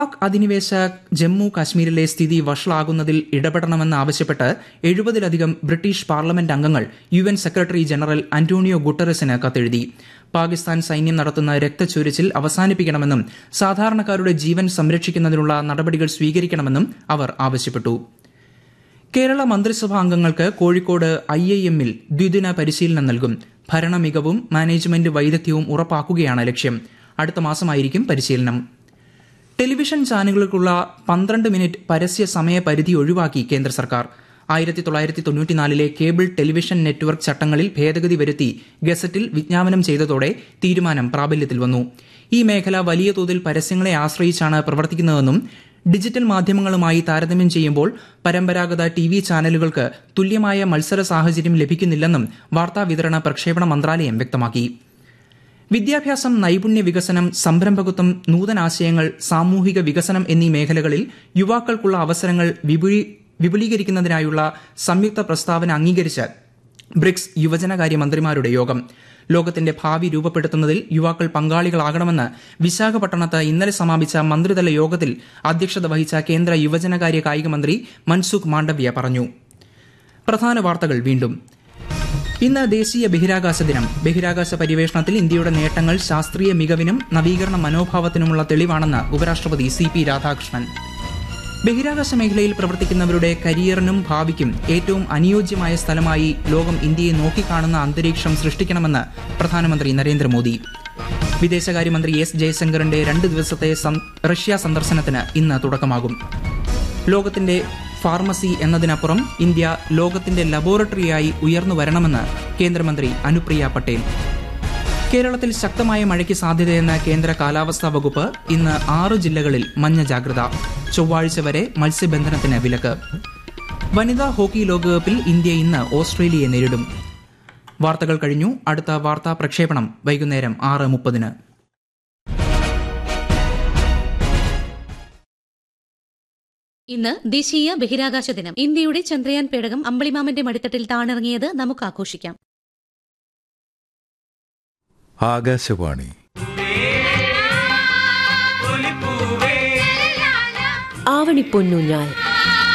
പാക് അധിനിവേശ ജമ്മു കാശ്മീരിലെ സ്ഥിതി വഷളാകുന്നതിൽ ഇടപെടണമെന്ന് ആവശ്യപ്പെട്ട് എഴുപതിലധികം ബ്രിട്ടീഷ് പാർലമെന്റ് അംഗങ്ങൾ U N secretary general Antonio ഗുട്ടറസിന് കത്തെഴുതി പാകിസ്ഥാൻ സൈന്യം നടത്തുന്ന രക്തച്ചൊരിച്ചിൽ അവസാനിപ്പിക്കണമെന്നും സാധാരണക്കാരുടെ ജീവൻ സംരക്ഷിക്കുന്നതിനുള്ള നടപടികൾ സ്വീകരിക്കണമെന്നും അവർ ആവശ്യപ്പെട്ടു കേരള മന്ത്രിസഭാ അംഗങ്ങൾക്ക് കോഴിക്കോട് ഐ ഐ എമ്മിൽ ദ്വിദിന പരിശീലനം നൽകും ഭരണ മികവും മാനേജ്മെന്റ് വൈദഗ്ധ്യവും ഉറപ്പാക്കുകയാണ് ലക്ഷ്യം അടുത്ത മാസമായിരിക്കും പരിശീലനം ടെലിവിഷൻ ചാനലുകൾക്കുള്ള പന്ത്രണ്ട് മിനിറ്റ് പരസ്യ സമയ പരിധി ഒഴിവാക്കി കേന്ദ്ര സർക്കാർ ആയിരത്തി തൊള്ളായിരത്തി തൊണ്ണൂറ്റിനാലിലെ കേബിൾ ടെലിവിഷൻ നെറ്റ്വർക്ക് ചട്ടങ്ങളിൽ ഭേദഗതി വരുത്തി ഗസറ്റിൽ വിജ്ഞാപനം ചെയ്തതോടെ തീരുമാനം പ്രാബല്യത്തിൽ വന്നു ഈ മേഖല വലിയ തോതിൽ പരസ്യങ്ങളെ ആശ്രയിച്ചാണ് പ്രവർത്തിക്കുന്നതെന്നും ഡിജിറ്റൽ മാധ്യമങ്ങളുമായി താരതമ്യം ചെയ്യുമ്പോൾ പരമ്പരാഗത ടി വി ചാനലുകൾക്ക് തുല്യമായ മത്സര സാഹചര്യം ലഭിക്കുന്നില്ലെന്നും വാർത്താ വിതരണ പ്രക്ഷേപണ മന്ത്രാലയം വ്യക്തമാക്കി വിദ്യാഭ്യാസം നൈപുണ്യ വികസനം സംരംഭകത്വം നൂതനാശയങ്ങൾ സാമൂഹിക വികസനം എന്നീ മേഖലകളിൽ യുവാക്കൾക്കുള്ള അവസരങ്ങൾ വിപുലീ വിപുലീകരിക്കുന്നതിനായുള്ള സംയുക്ത പ്രസ്താവന അംഗീകരിച്ച് ബ്രിക്സ് യുവജനകാര്യ മന്ത്രിമാരുടെ യോഗം ലോകത്തിന്റെ ഭാവി രൂപപ്പെടുത്തുന്നതിൽ യുവാക്കൾ പങ്കാളികളാകണമെന്ന് വിശാഖപട്ടണത്ത് ഇന്നലെ സമാപിച്ച മന്ത്രിതല യോഗത്തിൽ അധ്യക്ഷത വഹിച്ച കേന്ദ്ര യുവജനകാര്യ കായിക മന്ത്രി മൻസുഖ് മാണ്ഡവ്യ പറഞ്ഞു പ്രധാന വാർത്തകൾ വീണ്ടും ഇന്ന് ദേശീയ ബഹിരാകാശ ദിനം ബഹിരാകാശ പര്യവേഷണത്തിൽ ഇന്ത്യയുടെ നേട്ടങ്ങൾ ശാസ്ത്രീയ മികവിനും നവീകരണ മനോഭാവത്തിനുമുള്ള തെളിവാണെന്ന് ഉപരാഷ്ട്രപതി സി പി രാധാകൃഷ്ണൻ ബഹിരാകാശ മേഖലയിൽ പ്രവർത്തിക്കുന്നവരുടെ കരിയറിനും ഭാവിക്കും ഏറ്റവും അനുയോജ്യമായ സ്ഥലമായി ലോകം ഇന്ത്യയെ നോക്കിക്കാണുന്ന അന്തരീക്ഷം സൃഷ്ടിക്കണമെന്ന് പ്രധാനമന്ത്രി നരേന്ദ്രമോദി വിദേശകാര്യമന്ത്രി എസ് ജയശങ്കറിന്റെ രണ്ട് ദിവസത്തെ റഷ്യ സന്ദർശനത്തിന് ഇന്ന് തുടക്കമാകും ലോകത്തിന്റെ ഫാർമസി എന്നതിനപ്പുറം ഇന്ത്യ ലോകത്തിന്റെ ലബോറട്ടറിയായി ഉയർന്നു വരണമെന്ന് കേന്ദ്രമന്ത്രി അനുപ്രിയ പട്ടേൽ കേരളത്തിൽ ശക്തമായ മഴയ്ക്ക് സാധ്യതയെന്ന കേന്ദ്ര കാലാവസ്ഥാ വകുപ്പ് ഇന്ന് ആറ് ജില്ലകളിൽ മഞ്ഞ ജാഗ്രത ചൊവ്വാഴ്ച വരെ മത്സ്യബന്ധനത്തിന് വിലക്ക് വനിതാ ഹോക്കി ലോകകപ്പിൽ ഇന്ത്യ ഇന്ന് ഓസ്ട്രേലിയയെ നേരിടും വാർത്തകൾ കഴിഞ്ഞു അടുത്ത വാർത്താ പ്രക്ഷേപണം വൈകുന്നേരം ആറ് മുപ്പതിന് ഇന്ന് ദേശീയ ബഹിരാകാശ ദിനം ഇന്ത്യയുടെ ചന്ദ്രയാൻ പേടകം അമ്പളിമാമന്റെ മടിത്തട്ടിൽ താണിറങ്ങിയത് നമുക്ക് ആഘോഷിക്കാം ആകാശവാണി ആവണിപ്പൊന്നൂഞ്ഞാൽ